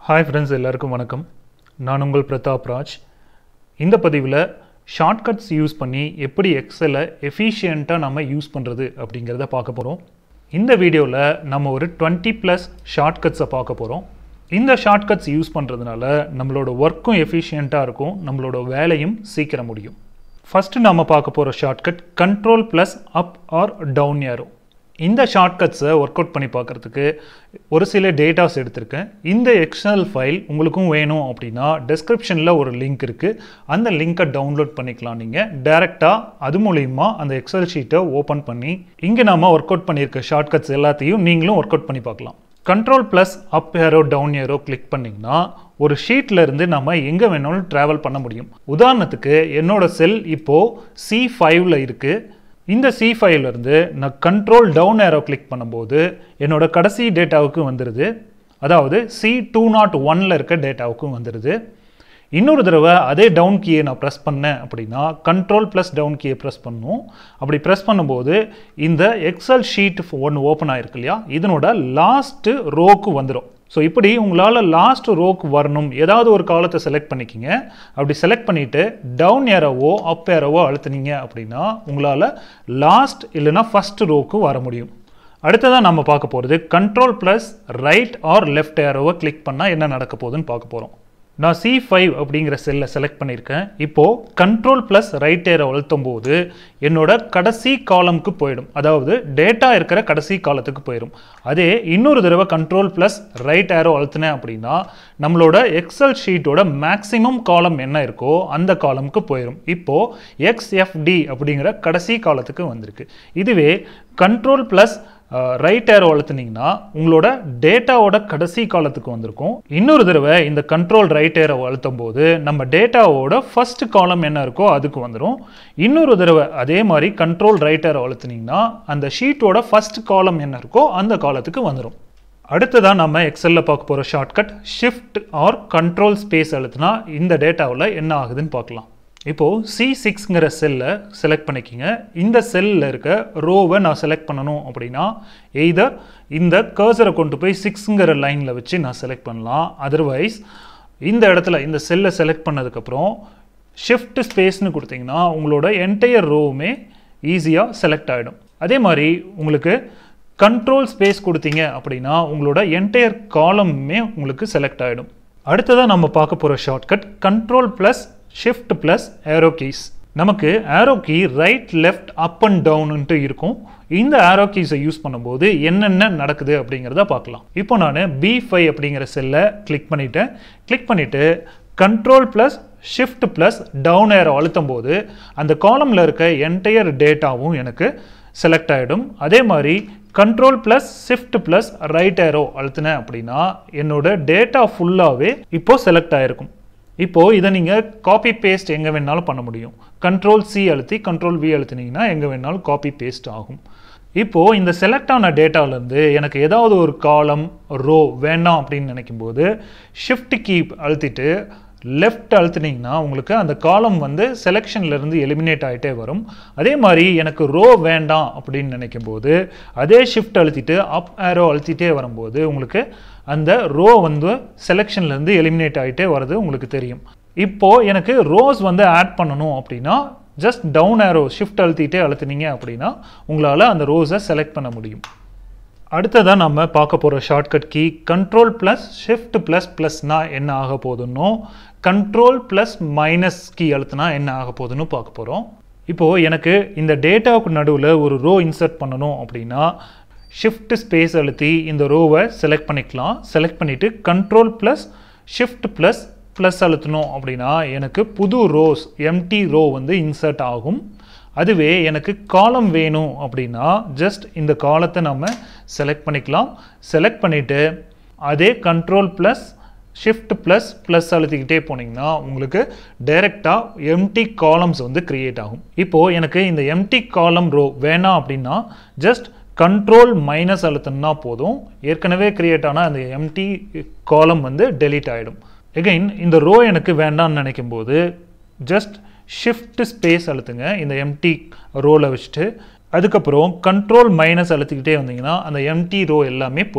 hi friends எல்லாருக்கும் வணக்கம் நான் உங்கள் பிரதாப் ராஜ் இந்த பதிவில் ஷார்ட்கட்ஸ் யூஸ் பண்ணி எப்படி எக்ஸலை எஃபிஷியண்ட்டாக நம்ம யூஸ் பண்ணுறது அப்படிங்கிறத பார்க்க போகிறோம் இந்த வீடியோவில் நம்ம ஒரு டுவெண்ட்டி ப்ளஸ் ஷார்ட்கட்ஸை பார்க்க போகிறோம் இந்த ஷார்ட்கட்ஸ் யூஸ் பண்ணுறதுனால நம்மளோட ஒர்க்கும் எஃபிஷியண்ட்டாக இருக்கும் நம்மளோட வேலையும் சீக்கிரம் முடியும் ஃபஸ்ட்டு நம்ம பார்க்க போகிற shortcut control plus up or down arrow இந்த ஷார்ட்கட்ஸை ஒர்க் அவுட் பண்ணி பார்க்குறதுக்கு ஒரு சில டேட்டாஸ் எடுத்திருக்கேன் இந்த எக்ஸ்டர்னல் ஃபைல் உங்களுக்கும் வேணும் அப்படின்னா டெஸ்கிரிப்ஷனில் ஒரு லிங்க் இருக்குது அந்த லிங்க்கை டவுன்லோட் பண்ணிக்கலாம் நீங்கள் டேரெக்டாக அது மூலிமா அந்த எக்ஸல் ஷீட்டை ஓப்பன் பண்ணி இங்கே நாம ஒர்க் அவுட் பண்ணியிருக்க ஷார்ட்கட்ஸ் எல்லாத்தையும் நீங்களும் ஒர்க் அவுட் பண்ணி பார்க்கலாம் control plus up arrow down arrow click பண்ணிங்கன்னா ஒரு ஷீட்ல இருந்து நம்ம எங்கே வேணாலும் ட்ராவல் பண்ண முடியும் உதாரணத்துக்கு என்னோட செல் இப்போது சி ஃபைவ்ல இருக்குது இந்த சி இருந்து நான் கண்ட்ரோல் டவுன் ஏரோ கிளிக் பண்ணும்போது என்னோட கடைசி டேட்டாவுக்கு வந்துடுது அதாவது சி டூ நாட் ஒனில் இருக்க டேட்டாவுக்கும் வந்துடுது இன்னொரு தடவை அதே டவுன் கீயை நான் ப்ரெஸ் பண்ணேன் அப்படின்னா கண்ட்ரோல் ப்ளஸ் டவுன் கீயை ப்ரெஸ் பண்ணும் அப்படி ப்ரெஸ் பண்ணும்போது இந்த எக்ஸல் ஷீட் ஒன்று ஓப்பன் ஆயிருக்கு இல்லையா இதனோட லாஸ்ட்டு ரோக்கு வந்துடும் ஸோ இப்படி உங்களால் லாஸ்ட் ரோக்கு வரணும் ஏதாவது ஒரு காலத்தை செலக்ட் பண்ணிக்கிங்க அப்படி செலக்ட் பண்ணிவிட்டு டவுன் ஏரோவோ அப் ஏரோவோ அழுத்துனீங்க அப்படின்னா உங்களால் லாஸ்ட் இல்லைன்னா ஃபஸ்ட் ரோக்கு வர முடியும் அடுத்ததாக நம்ம பார்க்க போகிறது control plus right or left ஏரோவை கிளிக் பண்ணால் என்ன நடக்க போகுதுன்னு பார்க்க போகிறோம் நான் சி ஃபைவ் அப்படிங்கிற செல்லை செலக்ட் பண்ணியிருக்கேன் இப்போது கண்ட்ரோல் ப்ளஸ் ரைட் ஏரை அழுத்தும் போது என்னோட கடைசி காலம்க்கு போயிடும் அதாவது டேட்டா இருக்கிற கடைசி காலத்துக்கு போயிடும் அதே இன்னொரு தடவை கண்ட்ரோல் ப்ளஸ் ரைட் ஏரோ அழுத்தினேன் அப்படின்னா நம்மளோட எக்ஸல் ஷீட்டோட மேக்ஸிமம் காலம் என்ன இருக்கோ அந்த காலம்க்கு போயிடும் இப்போது எக்ஸ்எஃப்டி அப்படிங்கிற கடைசி காலத்துக்கு வந்திருக்கு இதுவே கண்ட்ரோல் ப்ளஸ் ரைட் ஏரோ அழுத்துனீங்கன்னா உங்களோட டேட்டாவோட கடைசி காலத்துக்கு வந்திருக்கும் இன்னொரு தடவை இந்த கண்ட்ரோல் ரைட் ஏரோ அழுத்தும் போது நம்ம டேட்டாவோட ஃபர்ஸ்ட் காலம் என்ன இருக்கோ அதுக்கு வந்துடும் இன்னொரு தடவை அதே மாதிரி கண்ட்ரோல் ரைட் ஏரோ அழுத்துனீங்கன்னா அந்த ஷீட்டோட ஃபர்ஸ்ட் காலம் என்ன இருக்கோ அந்த காலத்துக்கு வந்துடும் அடுத்ததாக நம்ம எக்ஸலில் பார்க்க போகிற shortcut shift or control space அழுத்தினா இந்த டேட்டாவில் என்ன ஆகுதுன்னு பார்க்கலாம் இப்போது சி சிக்ஸ்ங்கிற செல்லை செலக்ட் பண்ணிக்கிங்க இந்த செல்லில் இருக்க ரோவை நான் செலக்ட் பண்ணணும் அப்படின்னா எய்தர் இந்த கர்சரை கொண்டு போய் சிக்ஸுங்கிற லைனில் வச்சு நான் செலக்ட் பண்ணலாம் அதர்வைஸ் இந்த இடத்துல இந்த செல்லை செலக்ட் பண்ணதுக்கப்புறம் ஷிஃப்ட் ஸ்பேஸ்னு கொடுத்தீங்கன்னா உங்களோட என்டையர் ரோவுமே ஈஸியாக செலக்ட் ஆகிடும் அதே மாதிரி உங்களுக்கு கண்ட்ரோல் ஸ்பேஸ் கொடுத்தீங்க அப்படின்னா உங்களோட என்டையர் காலமுமே உங்களுக்கு செலக்ட் ஆகிடும் அடுத்ததாக நம்ம பார்க்க போகிற shortcut control plus shift plus arrow keys நமக்கு arrow key right left up and down இருக்கும் இந்த ஏரோ கீஸை யூஸ் பண்ணும்போது என்னென்ன நடக்குது அப்படிங்கிறத பார்க்கலாம் இப்போ நான் பி ஃபைவ் அப்படிங்கிற செல்லை கிளிக் பண்ணிவிட்டேன் கிளிக் பண்ணிவிட்டு control plus shift plus down arrow அழுத்தும் போது அந்த காலமில் இருக்க என்டையர் டேட்டாவும் எனக்கு செலக்ட் ஆகிடும் அதே மாதிரி control plus shift plus right arrow அழுத்தினேன் அப்படின்னா என்னோட டேட்டா ஃபுல்லாகவே இப்போது செலக்ட் ஆகிருக்கும் இப்போது இதை நீங்கள் காப்பி பேஸ்ட் எங்கே வேணாலும் பண்ண முடியும் கண்ட்ரோல் சி அழுத்தி கண்ட்ரோல் வி அழுத்தினீங்கன்னா எங்கே வேணாலும் காப்பி பேஸ்ட் ஆகும் இப்போது இந்த செலக்ட் ஆன டேட்டாவிலேருந்து எனக்கு ஏதாவது ஒரு காலம் ரோ வேண்டாம் அப்படின்னு நினைக்கும்போது ஷிஃப்ட் கீப் அழுத்திட்டு லெஃப்ட் அழுத்துனீங்கன்னா உங்களுக்கு அந்த காலம் வந்து செலெக்ஷன்லேருந்து எலிமினேட் ஆகிட்டே வரும் அதே மாதிரி எனக்கு ரோ வேண்டாம் அப்படின்னு நினைக்கும்போது அதே ஷிஃப்ட் அழுத்திட்டு அப் ஏரோ அழுத்திட்டே வரும்போது உங்களுக்கு அந்த ரோ வந்து செலெக்ஷன்லேருந்து எலிமினேட் ஆகிட்டே வருது உங்களுக்கு தெரியும் இப்போது எனக்கு ரோஸ் வந்து ஆட் பண்ணணும் அப்படின்னா ஜஸ்ட் டவுன் ஏரோ ஷிஃப்ட் அழுத்திட்டே அழுத்துனீங்க அப்படின்னா உங்களால் அந்த ரோஸை செலக்ட் பண்ண முடியும் அடுத்ததாக நம்ம பார்க்க போகிற shortcut key control plus shift plus plus என்ன ஆக போகுதுன்னோ கண்ட்ரோல் ப்ளஸ் மைனஸ் கீ அழுத்தினா என்ன ஆக போகுதுன்னு பார்க்க போகிறோம் இப்போது எனக்கு இந்த டேட்டாவுக்கு நடுவில் ஒரு ரோ இன்சர்ட் பண்ணணும் அப்படின்னா ஷிஃப்ட் ஸ்பேஸ் அழுத்தி இந்த ரோவை செலக்ட் பண்ணிக்கலாம் செலக்ட் பண்ணிவிட்டு control plus shift plus plus அழுத்தணும் அப்படின்னா எனக்கு புது ரோஸ் எம்டி ரோ வந்து இன்சர்ட் ஆகும் அதுவே எனக்கு காலம் வேணும் அப்படின்னா ஜஸ்ட் இந்த காலத்தை நம்ம செலக்ட் பண்ணிக்கலாம் செலக்ட் பண்ணிவிட்டு அதே control plus shift plus plus அழுத்திக்கிட்டே போனீங்கன்னா உங்களுக்கு டைரெக்டாக எம்டி காலம்ஸ் வந்து க்ரியேட் ஆகும் இப்போது எனக்கு இந்த எம்டி காலம் ரோ வேணாம் அப்படின்னா ஜஸ்ட் கண்ட்ரோல் மைனஸ் அழுத்தம்னா போதும் ஏற்கனவே க்ரியேட் ஆன அந்த எம்டி காலம் வந்து டெலீட் ஆகிடும் எகைன் இந்த ரோ எனக்கு வேண்டாம்னு நினைக்கும் போது ஜஸ்ட் ஷிஃப்ட் ஸ்பேஸ் அழுத்துங்க இந்த எம்டி ரோவில் வச்சுட்டு அதுக்கப்புறம் கண்ட்ரோல் மைனஸ் அழுத்திக்கிட்டே வந்தீங்கன்னா அந்த எம்டி ரோ எல்லாமே போயிடும்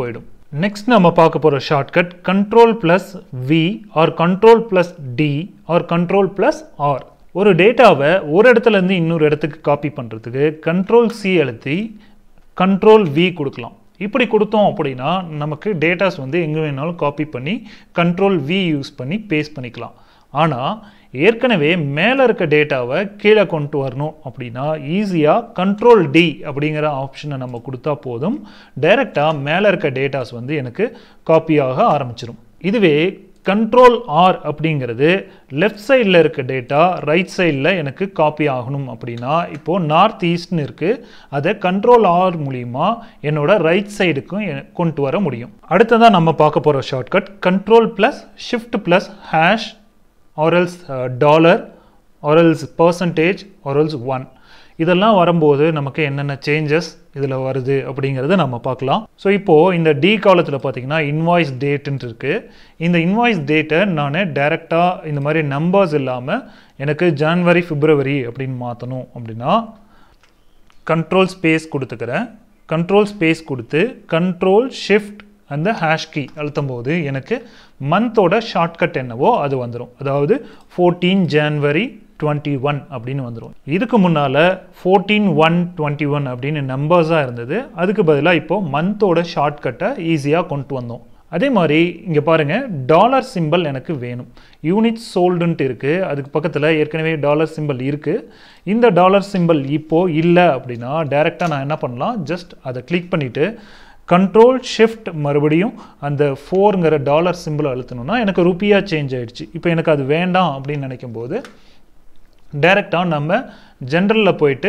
நெக்ஸ்ட் நம்ம பார்க்க போகிற shortcut control plus V or control plus D or control plus R ஒரு டேட்டாவை ஒரு இடத்துல இருந்து இன்னொரு இடத்துக்கு காப்பி பண்ணுறதுக்கு கண்ட்ரோல் சி அழுத்தி கண்ட்ரோல் வி கொடுக்கலாம் இப்படி கொடுத்தோம் அப்படின்னா நமக்கு டேட்டாஸ் வந்து எங்கே வேணாலும் காப்பி பண்ணி கண்ட்ரோல் வி யூஸ் பண்ணி பேஸ்ட் பண்ணிக்கலாம் ஆனால் ஏற்கனவே மேலே இருக்க டேட்டாவை கீழே கொண்டு வரணும் அப்படின்னா ஈஸியாக கண்ட்ரோல் டி அப்படிங்கிற ஆப்ஷனை நம்ம கொடுத்தா போதும் டைரெக்டாக மேலே இருக்க டேட்டாஸ் வந்து எனக்கு காப்பியாக ஆரம்பிச்சிடும் இதுவே கண்ட்ரோல் ஆர் அப்படிங்கிறது லெஃப்ட் சைடில் இருக்க டேட்டா ரைட் சைடில் எனக்கு காப்பி ஆகணும் அப்படின்னா இப்போது நார்த் ஈஸ்ட்னு இருக்குது அதை கண்ட்ரோல் ஆர் மூலிமா என்னோட ரைட் சைடுக்கும் கொண்டு வர முடியும் அடுத்ததாக நம்ம பார்க்க போகிற shortcut control plus shift plus hash or else dollar or else percentage or else one இதெல்லாம் வரும்போது நமக்கு என்னென்ன சேஞ்சஸ் இதில் வருது அப்படிங்கிறத நம்ம பார்க்கலாம் ஸோ இப்போது இந்த டி காலத்தில் பார்த்தீங்கன்னா இன்வாய்ஸ் டேட்டுன்ட்டு இருக்குது இந்த இன்வாய்ஸ் டேட்டை நான் டைரெக்டாக இந்த மாதிரி நம்பர்ஸ் இல்லாமல் எனக்கு ஜான்வரி பிப்ரவரி அப்படின்னு மாற்றணும் அப்படின்னா கண்ட்ரோல் ஸ்பேஸ் கொடுத்துக்கிறேன் கண்ட்ரோல் ஸ்பேஸ் கொடுத்து கண்ட்ரோல் ஷிஃப்ட் அந்த ஹேஷ் கீ அழுத்தும் போது எனக்கு மந்தோட ஷார்ட்கட் என்னவோ அது வந்துடும் அதாவது ஃபோர்டீன் ஜான்வரி டுவெண்ட்டி ஒன் அப்படின்னு வந்துடும் இதுக்கு முன்னால் ஃபோர்டீன் ஒன் டுவெண்ட்டி ஒன் அப்படின்னு நம்பர்ஸாக இருந்தது அதுக்கு பதிலாக இப்போது மந்தோட ஷார்ட்கட்டை ஈஸியாக கொண்டு வந்தோம் அதே மாதிரி இங்கே பாருங்கள் டாலர் சிம்பிள் எனக்கு வேணும் யூனிட் சோல்டுன்ட்டு இருக்குது அதுக்கு பக்கத்தில் ஏற்கனவே டாலர் சிம்பிள் இருக்குது இந்த டாலர் சிம்பிள் இப்போது இல்லை அப்படின்னா டைரெக்டாக நான் என்ன பண்ணலாம் ஜஸ்ட் அதை கிளிக் பண்ணிவிட்டு கண்ட்ரோல் ஷிஃப்ட் மறுபடியும் அந்த ஃபோருங்கிற டாலர் சிம்பிள் அழுத்தணும்னா எனக்கு ருப்பியாக சேஞ்ச் ஆகிடுச்சு இப்போ எனக்கு அது வேண்டாம் அப்படின்னு நினைக்கும் போது டைரெக்டாக நம்ம ஜென்ரலில் போயிட்டு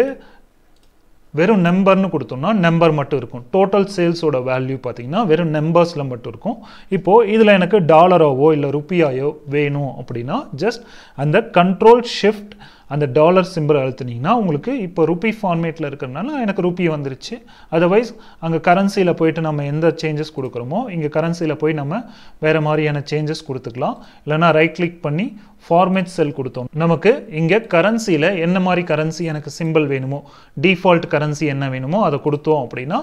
வெறும் நம்பர்னு கொடுத்தோம்னா நம்பர் மட்டும் இருக்கும் டோட்டல் சேல்ஸோட வேல்யூ பார்த்தீங்கன்னா வெறும் நம்பர்ஸில் மட்டும் இருக்கும் இப்போது இதில் எனக்கு டாலராவோ இல்லை ருப்பியாயோ வேணும் அப்படின்னா ஜஸ்ட் அந்த கண்ட்ரோல் ஷிஃப்ட் அந்த டாலர் சிம்பிள் அழுத்துனீங்கன்னா உங்களுக்கு இப்போ ருப்பி ஃபார்மேட்டில் இருக்கிறனால எனக்கு ருப்பி வந்துருச்சு அதர்வைஸ் அங்கே கரன்சியில் போயிட்டு நம்ம எந்த சேஞ்சஸ் கொடுக்குறோமோ இங்கே கரன்சியில் போய் நம்ம வேறு மாதிரியான சேஞ்சஸ் கொடுத்துக்கலாம் இல்லைனா ரைட் கிளிக் பண்ணி ஃபார்மேட் செல் கொடுத்தோம் நமக்கு இங்கே கரன்சியில் என்ன மாதிரி கரன்சி எனக்கு சிம்பிள் வேணுமோ டிஃபால்ட் கரன்சி என்ன வேணுமோ அதை கொடுத்தோம் அப்படின்னா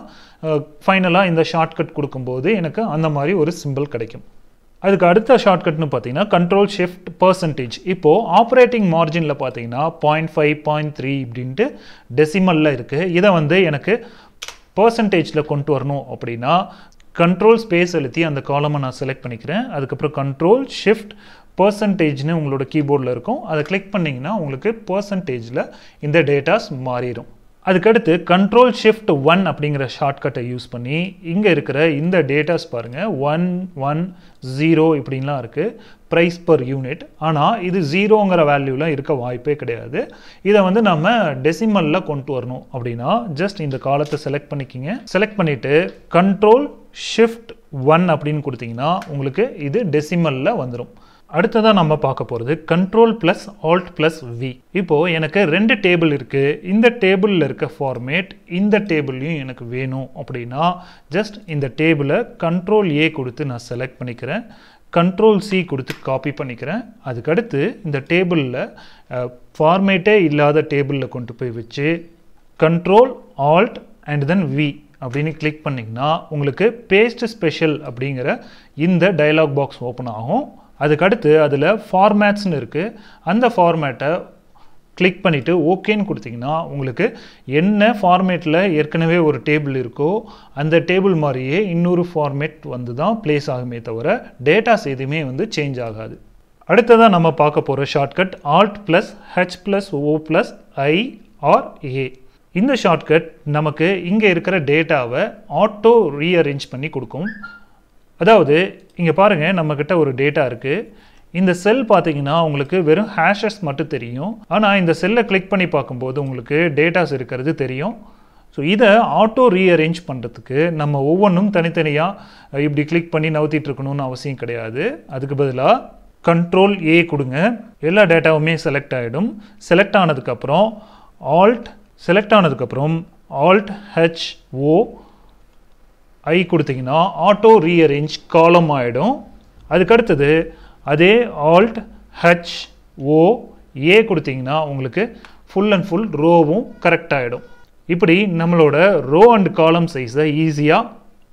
ஃபைனலாக இந்த ஷார்ட்கட் கொடுக்கும்போது எனக்கு அந்த மாதிரி ஒரு சிம்பிள் கிடைக்கும் அதுக்கு அடுத்த ஷார்ட்கட்னு பார்த்தீங்கன்னா கண்ட்ரோல் ஷிஃப்ட் பர்சன்டேஜ் இப்போது ஆப்ரேட்டிங் மார்ஜினில் பார்த்தீங்கன்னா பாயிண்ட் ஃபைவ் பாயிண்ட் த்ரீ இப்படின்ட்டு டெசிமலில் இருக்குது இதை வந்து எனக்கு பர்சன்டேஜில் கொண்டு வரணும் அப்படின்னா கண்ட்ரோல் ஸ்பேஸ் அழுத்தி அந்த காலமை நான் செலக்ட் பண்ணிக்கிறேன் அதுக்கப்புறம் கண்ட்ரோல் ஷிஃப்ட் பர்சன்டேஜ்னு உங்களோட கீபோர்டில் இருக்கும் அதை கிளிக் பண்ணிங்கன்னா உங்களுக்கு பர்சன்டேஜில் இந்த டேட்டாஸ் மாறிடும் அதுக்கடுத்து கண்ட்ரோல் ஷிஃப்ட் ஒன் அப்படிங்கிற ஷார்ட்கட்டை யூஸ் பண்ணி இங்கே இருக்கிற இந்த டேட்டாஸ் பாருங்கள் ஒன் ஒன் ஜீரோ இப்படின்லாம் இருக்குது ப்ரைஸ் பர் யூனிட் ஆனால் இது ஜீரோங்கிற வேல்யூலாம் இருக்க வாய்ப்பே கிடையாது இதை வந்து நம்ம டெசிமலில் கொண்டு வரணும் அப்படின்னா ஜஸ்ட் இந்த காலத்தை செலக்ட் பண்ணிக்கிங்க செலக்ட் பண்ணிவிட்டு கண்ட்ரோல் ஷிஃப்ட் ஒன் அப்படின்னு கொடுத்தீங்கன்னா உங்களுக்கு இது டெசிமலில் வந்துடும் அடுத்ததாக நம்ம பார்க்க போகிறது control plus alt plus V இப்போது எனக்கு ரெண்டு டேபிள் இருக்குது இந்த டேபிளில் இருக்க ஃபார்மேட் இந்த டேபிள்லையும் எனக்கு வேணும் அப்படின்னா ஜஸ்ட் இந்த டேபிளை கண்ட்ரோல் ஏ கொடுத்து நான் செலக்ட் பண்ணிக்கிறேன் கண்ட்ரோல் சி கொடுத்து காப்பி பண்ணிக்கிறேன் அதுக்கடுத்து இந்த டேபிளில் ஃபார்மேட்டே இல்லாத டேபிளில் கொண்டு போய் வச்சு control alt and then V அப்படின்னு கிளிக் பண்ணிங்கன்னா உங்களுக்கு பேஸ்ட் ஸ்பெஷல் அப்படிங்கிற இந்த டயலாக் பாக்ஸ் ஓப்பன் ஆகும் அதுக்கடுத்து அதில் ஃபார்மேட்ஸ்னு இருக்குது அந்த ஃபார்மேட்டை கிளிக் பண்ணிவிட்டு ஓகேன்னு கொடுத்தீங்கன்னா உங்களுக்கு என்ன ஃபார்மேட்டில் ஏற்கனவே ஒரு டேபிள் இருக்கோ அந்த டேபிள் மாதிரியே இன்னொரு ஃபார்மேட் வந்து தான் ப்ளேஸ் ஆகுமே தவிர டேட்டாஸ் எதுவுமே வந்து சேஞ்ச் ஆகாது அடுத்ததாக நம்ம பார்க்க போகிற shortcut alt plus H plus O plus I or A இந்த ஷார்ட்கட் நமக்கு இங்கே இருக்கிற டேட்டாவை ஆட்டோ ரீஅரேஞ்ச் பண்ணி கொடுக்கும் அதாவது இங்கே பாருங்கள் நம்மக்கிட்ட ஒரு டேட்டா இருக்குது இந்த செல் பார்த்தீங்கன்னா உங்களுக்கு வெறும் ஹேஷஸ் மட்டும் தெரியும் ஆனால் இந்த செல்லை கிளிக் பண்ணி பார்க்கும்போது உங்களுக்கு டேட்டாஸ் இருக்கிறது தெரியும் ஸோ இதை ஆட்டோ ரீஅரேஞ்ச் பண்ணுறதுக்கு நம்ம ஒவ்வொன்றும் தனித்தனியாக இப்படி கிளிக் பண்ணி நவுத்திட்டு இருக்கணும்னு அவசியம் கிடையாது அதுக்கு பதிலாக கண்ட்ரோல் ஏ கொடுங்க எல்லா டேட்டாவுமே செலக்ட் ஆகிடும் செலக்ட் ஆனதுக்கப்புறம் ஆல்ட் செலக்ட் ஆனதுக்கப்புறம் ஆல்ட் ஹெச் ஓ ஐ கொடுத்தீங்கன்னா ஆட்டோ ரீஅரேஞ்ச் காலம் ஆகிடும் அதுக்கடுத்தது அதே ஆல்ட் ஹெச் ஓ ஏ கொடுத்தீங்கன்னா உங்களுக்கு ஃபுல் அண்ட் ஃபுல் ரோவும் கரெக்ட் ஆகிடும் இப்படி நம்மளோட ரோ அண்ட் காலம் சைஸை ஈஸியாக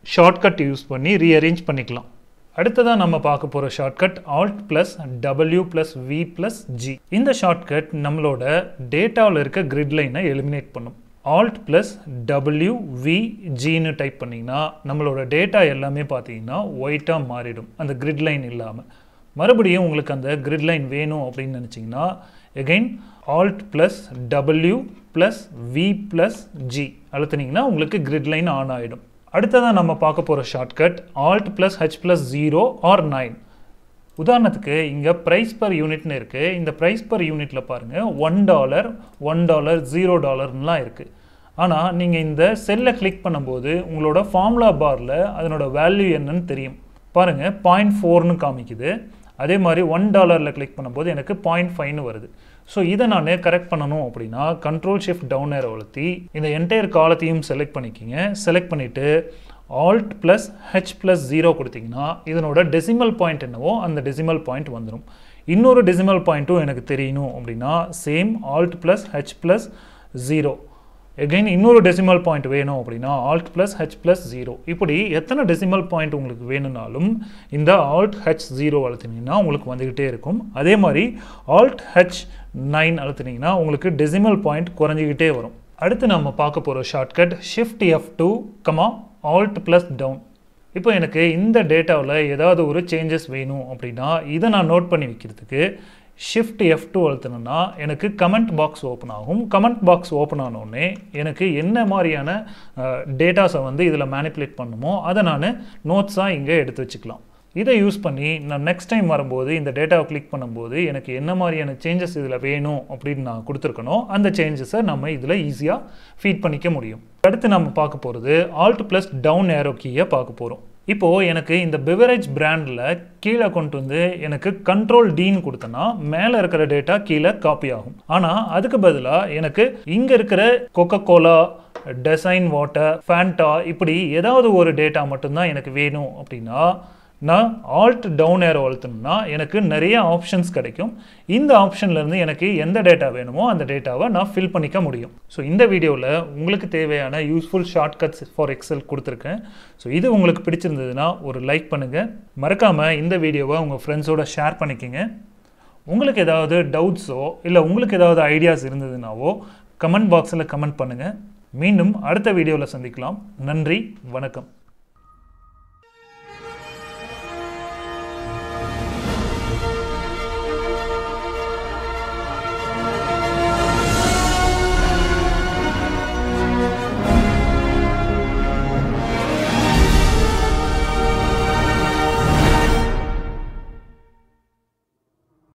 ஷார்ட்கட் யூஸ் பண்ணி ரீஅரேஞ்ச் பண்ணிக்கலாம் அடுத்ததாக நம்ம பார்க்க போகிற shortcut alt plus W plus V plus G இந்த ஷார்ட்கட் நம்மளோட டேட்டாவில் இருக்க கிரிட் லைனை எலிமினேட் பண்ணும் ஆல்ட் ப்ளஸ் டபிள்யூ வி ஜின்னு டைப் பண்ணிங்கன்னா நம்மளோட டேட்டா எல்லாமே பார்த்தீங்கன்னா ஒயிட்டாக மாறிடும் அந்த கிரிட் லைன் இல்லாமல் மறுபடியும் உங்களுக்கு அந்த கிரிட் லைன் வேணும் அப்படின்னு நினச்சிங்கன்னா again alt plus W plus V plus G அழுத்துனீங்கன்னா உங்களுக்கு கிரிட் லைன் ஆன் ஆகிடும் அடுத்ததாக நம்ம பார்க்க போகிற shortcut alt plus H plus zero or nine உதாரணத்துக்கு இங்கே ப்ரைஸ் பர் யூனிட்னு இருக்குது இந்த ப்ரைஸ் பர் யூனிட்டில் பாருங்கள் one dollar one dollar zero டாலர்லாம் இருக்குது ஆனால் நீங்கள் இந்த செல்லை கிளிக் பண்ணும்போது உங்களோட ஃபார்முலா பாரில் அதனோட வேல்யூ என்னன்னு தெரியும் பாருங்கள் பாயிண்ட் ஃபோர்னு காமிக்குது அதே மாதிரி ஒன் டாலரில் கிளிக் பண்ணும்போது எனக்கு பாயிண்ட் ஃபைவ்னு வருது ஸோ இதை நான் கரெக்ட் பண்ணணும் அப்படின்னா கண்ட்ரோல் ஷிஃப்ட் டவுன் ஏர் அழுத்தி இந்த என்டையர் காலத்தையும் செலக்ட் பண்ணிக்கிங்க செலக்ட் பண்ணிவிட்டு alt plus H plus zero கொடுத்தீங்கன்னா இதனோட டெசிமல் பாயிண்ட் என்னவோ அந்த டெசிமல் பாயிண்ட் வந்துடும் இன்னொரு டெசிமல் பாயிண்ட்டும் எனக்கு தெரியணும் அப்படின்னா same alt plus H plus zero again இன்னொரு டெசிமல் பாயிண்ட் வேணும் அப்படின்னா alt plus H plus zero இப்படி எத்தனை டெசிமல் பாயிண்ட் உங்களுக்கு வேணும்னாலும் இந்த ஆல்ட் ஹெச் ஜீரோ அழுத்தினீங்கன்னா உங்களுக்கு வந்துக்கிட்டே இருக்கும் அதே மாதிரி ஆல்ட் ஹெச் நைன் அழுத்தினீங்கன்னா உங்களுக்கு டெசிமல் பாயிண்ட் குறைஞ்சிக்கிட்டே வரும் அடுத்து நம்ம பார்க்க போகிற shortcut shift F two comma alt plus down இப்போ எனக்கு இந்த டேட்டாவில் ஏதாவது ஒரு சேஞ்சஸ் வேணும் அப்படின்னா இதை நான் நோட் பண்ணி வைக்கிறதுக்கு ஷிஃப்ட் எஃப் டூ அழுத்தினோன்னா எனக்கு கமெண்ட் பாக்ஸ் ஓப்பன் ஆகும் கமெண்ட் பாக்ஸ் ஓப்பன் ஆனோடனே எனக்கு என்ன மாதிரியான டேட்டாஸை வந்து இதில் மேனிப்புலேட் பண்ணுமோ அதை நான் நோட்ஸாக இங்கே எடுத்து வச்சுக்கலாம் இதை யூஸ் பண்ணி நான் நெக்ஸ்ட் டைம் வரும்போது இந்த டேட்டாவை கிளிக் பண்ணும்போது எனக்கு என்ன மாதிரியான சேஞ்சஸ் இதில் வேணும் அப்படின்னு நான் கொடுத்துருக்கணும் அந்த சேஞ்சஸை நம்ம இதில் ஈஸியாக ஃபீட் பண்ணிக்க முடியும் அடுத்து நம்ம பார்க்க போகிறது ஆல்ட் ப்ளஸ் டவுன் ஏரோ கீயை பார்க்க போகிறோம் இப்போது எனக்கு இந்த பெவரேஜ் பிராண்டில் கீழே கொண்டு வந்து எனக்கு கண்ட்ரோல் டீன் கொடுத்தனா மேலே இருக்கிற டேட்டா கீழே காப்பி ஆகும் ஆனால் அதுக்கு பதிலாக எனக்கு இங்கே இருக்கிற Coca Cola design water Fanta இப்படி ஏதாவது ஒரு டேட்டா மட்டும்தான் எனக்கு வேணும் அப்படின்னா நான் ஆல்ட் டவுன் ஏரோ அழுத்தணும்னா எனக்கு நிறைய ஆப்ஷன்ஸ் கிடைக்கும் இந்த ஆப்ஷன்லேருந்து எனக்கு எந்த டேட்டா வேணுமோ அந்த டேட்டாவை நான் ஃபில் பண்ணிக்க முடியும் ஸோ இந்த வீடியோவில் உங்களுக்கு தேவையான யூஸ்ஃபுல் ஷார்ட்கட்ஸ் ஃபார் எக்ஸல் கொடுத்துருக்கேன் ஸோ இது உங்களுக்கு பிடிச்சிருந்ததுன்னா ஒரு லைக் பண்ணுங்கள் மறக்காமல் இந்த வீடியோவை உங்கள் ஃப்ரெண்ட்ஸோட ஷேர் பண்ணிக்கோங்க உங்களுக்கு ஏதாவது டவுட்ஸோ இல்லை உங்களுக்கு ஏதாவது ஐடியாஸ் இருந்ததுனாவோ கமெண்ட் பாக்ஸில் கமெண்ட் பண்ணுங்கள் மீண்டும் அடுத்த வீடியோவில் சந்திக்கலாம் நன்றி வணக்கம்